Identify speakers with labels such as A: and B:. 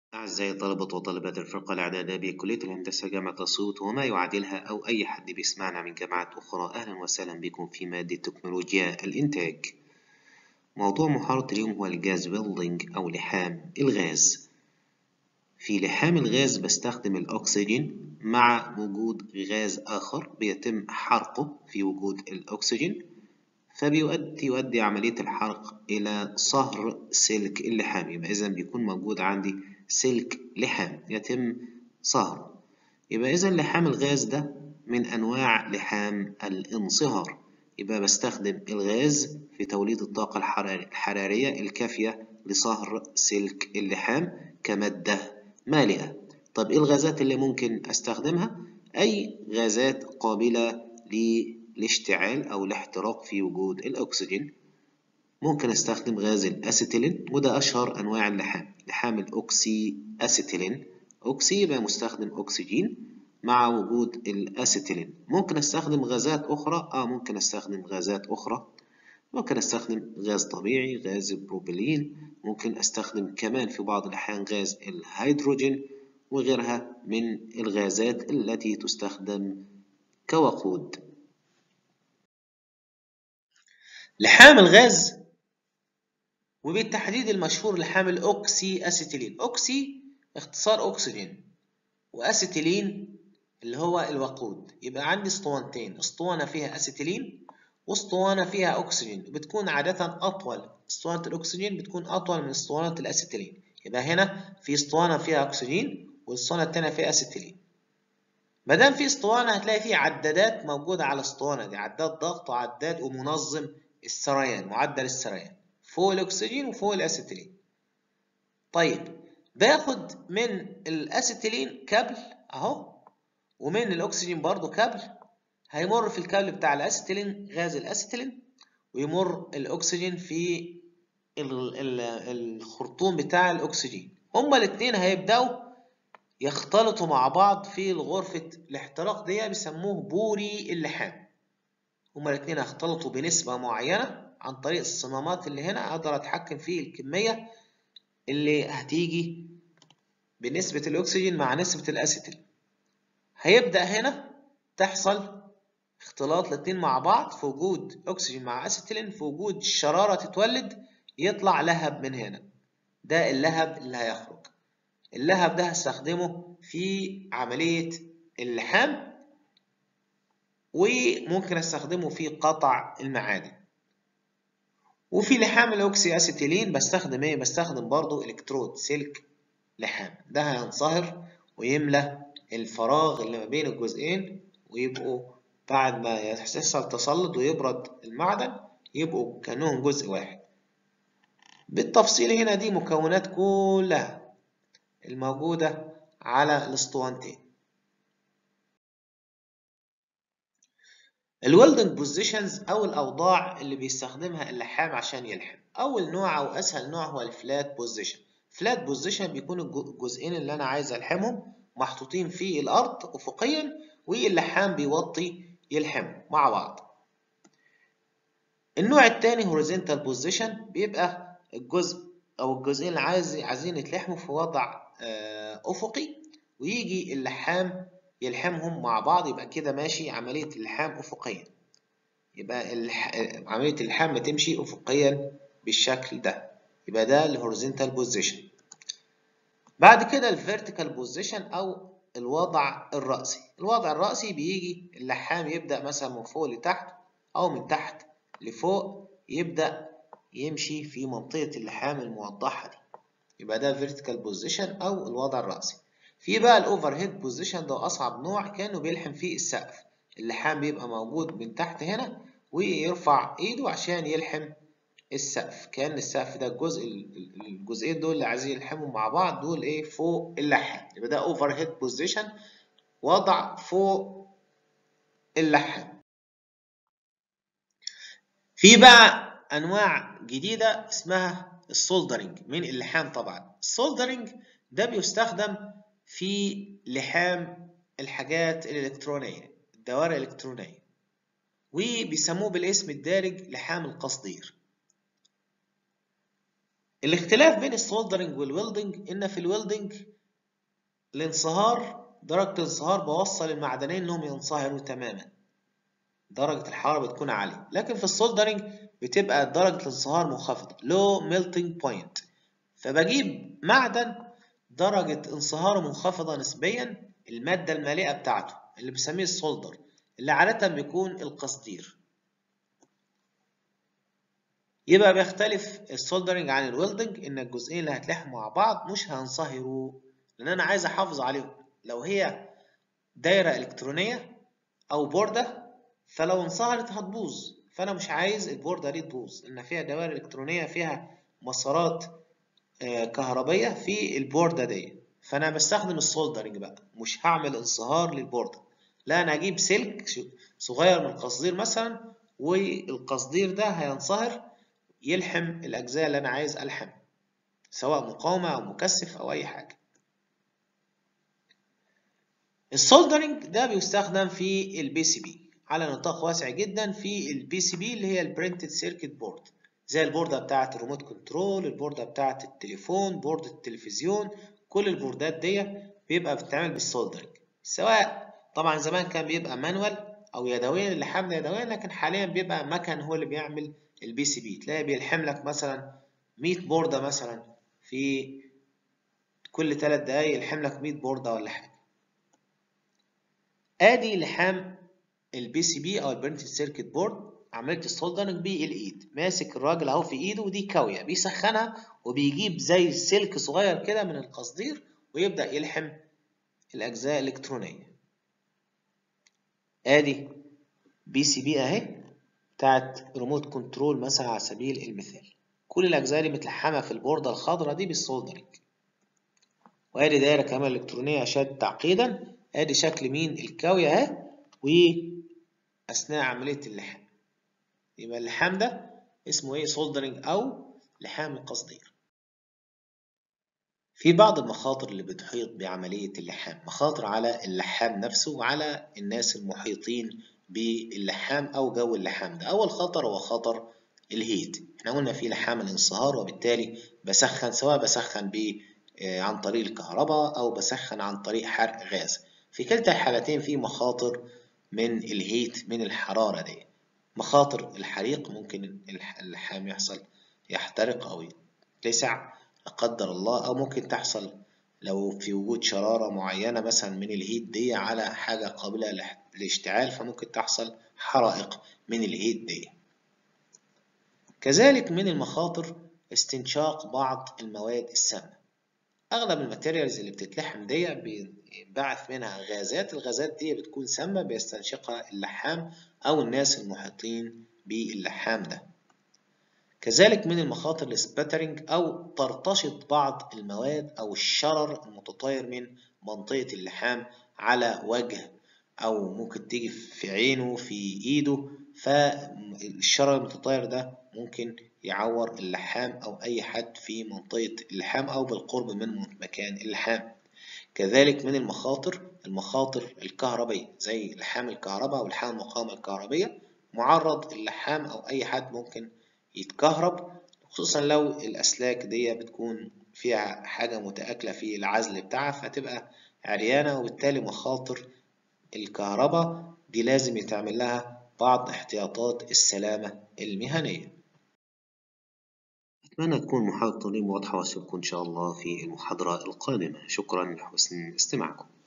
A: أعزائي طلبة وطالبات الفرقة الإعدادية بكلية الهندسة جامعة أسيوط وما يعادلها أو أي حد بيسمعنا من جامعات أخرى أهلا وسهلا بكم في مادة تكنولوجيا الإنتاج موضوع محاضرة اليوم هو الجاز بيلدينج أو لحام الغاز في لحام الغاز بستخدم الأكسجين مع وجود غاز آخر بيتم حرقه في وجود الأكسجين فبيؤدي يؤدي عملية الحرق إلى صهر سلك اللحام يبقى إذا بيكون موجود عندي سلك لحام يتم صهره يبقى إذا لحام الغاز ده من أنواع لحام الانصهار يبقى بستخدم الغاز في توليد الطاقة الحرارية الكافية لصهر سلك اللحام كمادة مالئة طب إيه الغازات اللي ممكن أستخدمها؟ أي غازات قابلة للاشتعال أو الاحتراق في وجود الأكسجين ممكن استخدم غاز الاسيتيلين وده اشهر انواع اللحام لحام الاوكسي اسيتيلين اوكسي يبقى مستخدم اكسجين مع وجود الاسيتيلين ممكن استخدم غازات اخرى اه ممكن استخدم غازات اخرى ممكن استخدم غاز طبيعي غاز البروبيلين ممكن استخدم كمان في بعض الاحيان غاز الهيدروجين وغيرها من الغازات التي تستخدم كوقود لحام الغاز وبالتحديد المشهور لحام الأوكسي أسيتيلين أوكسي اختصار أكسجين وأسيتيلين اللي هو الوقود يبقى عندي اسطوانتين اسطوانة فيها أسيتيلين واسطوانة فيها أكسجين وبتكون عادة أطول اسطوانة الأكسجين بتكون أطول من اسطوانة الأسيتيلين يبقى هنا في اسطوانة فيها أكسجين والاسطوانة التانية فيها أسيتيلين مادام في اسطوانة هتلاقي في عدادات موجودة على الاسطوانة دي عداد ضغط وعداد ومنظم السريان معدل السريان فوق الاكسجين وفوق الاسيتيلين طيب باخد من الاسيتيلين كابل اهو ومن الاكسجين برضو كابل هيمر في الكابل بتاع الاسيتيلين غاز الاسيتيلين ويمر الاكسجين في الخرطوم بتاع الاكسجين هما الاثنين هيبداوا يختلطوا مع بعض في غرفة الاحتراق دي بيسموه بوري اللحام هما الاثنين هيختلطوا بنسبة معينة عن طريق الصمامات اللي هنا اقدر اتحكم في الكمية اللي هتيجي بنسبة الاكسجين مع نسبة الاسيتيل هيبدأ هنا تحصل اختلاط الاتنين مع بعض في وجود اكسجين مع اسيتيلين في وجود شرارة تتولد يطلع لهب من هنا ده اللهب اللي هيخرج اللهب ده هستخدمه في عملية اللحام وممكن استخدمه في قطع المعادن وفي لحام الاوكسي اسيتيلين بستخدم ايه بستخدم برضو الكترود سلك لحام ده هينصهر ويملى الفراغ اللي ما بين الجزئين ويبقوا بعد ما يحصل تصلد ويبرد المعدن يبقوا كأنهم جزء واحد بالتفصيل هنا دي مكونات كلها الموجودة على الاسطوانتين الويلدنج بوزيشنز او الاوضاع اللي بيستخدمها اللحام عشان يلحم اول نوع او اسهل نوع هو الفلات بوزيشن فلات بوزيشن بيكون الجزئين اللي انا عايز الحمهم محطوطين في الارض افقيا واللحام بيوطي يلحمهم مع بعض النوع الثاني هوريزونتال بوزيشن بيبقى الجزء او الجزئين اللي عايز عايزين يتلحموا في وضع افقي ويجي اللحام يلحمهم مع بعض يبقى كده ماشي عملية اللحام أفقيا يبقى الح... عملية اللحام بتمشي أفقيا بالشكل ده يبقى ده الهوريزونتال بوزيشن بعد كده الفيرتيكال بوزيشن أو الوضع الرأسي الوضع الرأسي بيجي اللحام يبدأ مثلا من فوق لتحت أو من تحت لفوق يبدأ يمشي في منطقة اللحام الموضحة دي يبقى ده فيرتيكال بوزيشن أو الوضع الرأسي في بقى الاوفر هيد بوزيشن ده اصعب نوع كانه بيلحم فيه السقف اللحام بيبقى موجود من تحت هنا ويرفع ايده عشان يلحم السقف كان السقف ده الجزء الجزئين دول اللي عايزين يلحموا مع بعض دول ايه فوق اللحام يبقى ده اوفر هيد بوزيشن وضع فوق اللحام في بقى انواع جديده اسمها السولدرنج من اللحام طبعا السولدرنج ده بيستخدم في لحام الحاجات الإلكترونية الدوائر الإلكترونية وبيسموه بالاسم الدارج لحام القصدير الاختلاف بين السولدرنج والويلدنج إن في الويلدنج الانصهار درجة الانصهار بوصل المعدنين إنهم ينصهروا تماما درجة الحرارة بتكون عالية لكن في السولدرنج بتبقى درجة الانصهار منخفضة low melting point فبجيب معدن درجة انصهاره منخفضة نسبيا المادة المالئة بتاعته اللي بنسميه السولدر اللي عادة بيكون القصدير يبقى بيختلف السولدرنج عن الويلدنج ان الجزئين اللي هتلحموا مع بعض مش هينصهروا لان انا عايز احافظ عليهم لو هي دايرة الكترونية او بوردة فلو انصهرت هتبوظ فانا مش عايز البوردة دي تبوظ لان فيها دوائر الكترونية فيها مسارات كهربية في البوردة دي فانا بستخدم السولدرنج بقى مش هعمل انصهار للبوردة لا انا اجيب سلك صغير من القصدير مثلا والقصدير ده هينصهر يلحم الاجزاء اللي انا عايز الحم سواء مقاومة او مكثف او اي حاجة السولدرنج ده بيستخدم في البي سي بي على نطاق واسع جدا في البي سي بي اللي هي البرنتد سيركت بورد زي البوردة بتاعة الريموت كنترول البوردة بتاعة التليفون بوردة التلفزيون كل البوردات دي بيبقى بتتعمل بالسولدرنج سواء طبعا زمان كان بيبقى مانوال او يدويا اللحام يدويا لكن حاليا بيبقى مكن هو اللي بيعمل البي سي بي تلاقي بيلحم لك مثلا 100 بوردة مثلا في كل 3 دقايق يلحم لك 100 بوردة ولا حاجة ادي لحام البي سي بي او البرنتد سيركت بورد عمليه السولدرنج بالايد ماسك الراجل اهو في ايده ودي كاويه بيسخنها وبيجيب زي سلك صغير كده من القصدير ويبدا يلحم الاجزاء الالكترونيه ادي بي سي بي اهي بتاعت ريموت كنترول مثلا على سبيل المثال كل الاجزاء دي متلحمه في البورده الخضراء دي بالسولدرنج وادي دايره كمان الكترونيه اشد تعقيدا ادي شكل مين الكاويه اهي واثناء عمليه اللحام يبقى اللحام ده اسمه ايه سولدرنج او لحام القصدير في بعض المخاطر اللي بتحيط بعملية اللحام مخاطر على اللحام نفسه وعلى الناس المحيطين باللحام أو جو اللحام ده أول خطر هو خطر الهيت احنا قلنا في لحام الانصهار وبالتالي بسخن سواء بسخن ب عن طريق الكهرباء أو بسخن عن طريق حرق غاز في كلتا الحالتين في مخاطر من الهيت من الحرارة دي مخاطر الحريق ممكن اللحام يحصل يحترق أو يتلسع لا قدر الله أو ممكن تحصل لو في وجود شرارة معينة مثلا من الهيت دي على حاجة قابلة للاشتعال فممكن تحصل حرائق من الهيت دي كذلك من المخاطر استنشاق بعض المواد السامة أغلب الماتيريالز اللي بتتلحم دي بينبعث منها غازات الغازات دي بتكون سامة بيستنشقها اللحام أو الناس المحيطين باللحام ده كذلك من المخاطر السباترنج أو طرطشة بعض المواد أو الشرر المتطاير من منطقة اللحام على وجه أو ممكن تيجي في عينه في إيده فالشرر المتطاير ده ممكن يعور اللحام أو أي حد في منطقة اللحام أو بالقرب من مكان اللحام كذلك من المخاطر المخاطر الكهربية زي لحام الكهرباء أو لحام المقاومة الكهربية معرض اللحام أو أي حد ممكن يتكهرب خصوصا لو الأسلاك دي بتكون فيها حاجة متآكلة في العزل بتاعها فتبقى عريانة وبالتالي مخاطر الكهرباء دي لازم يتعمل لها بعض احتياطات السلامة المهنية أتمنى تكون محاضرة واضحة وأشوفكم إن شاء الله في المحاضرة القادمة شكرا لحسن استماعكم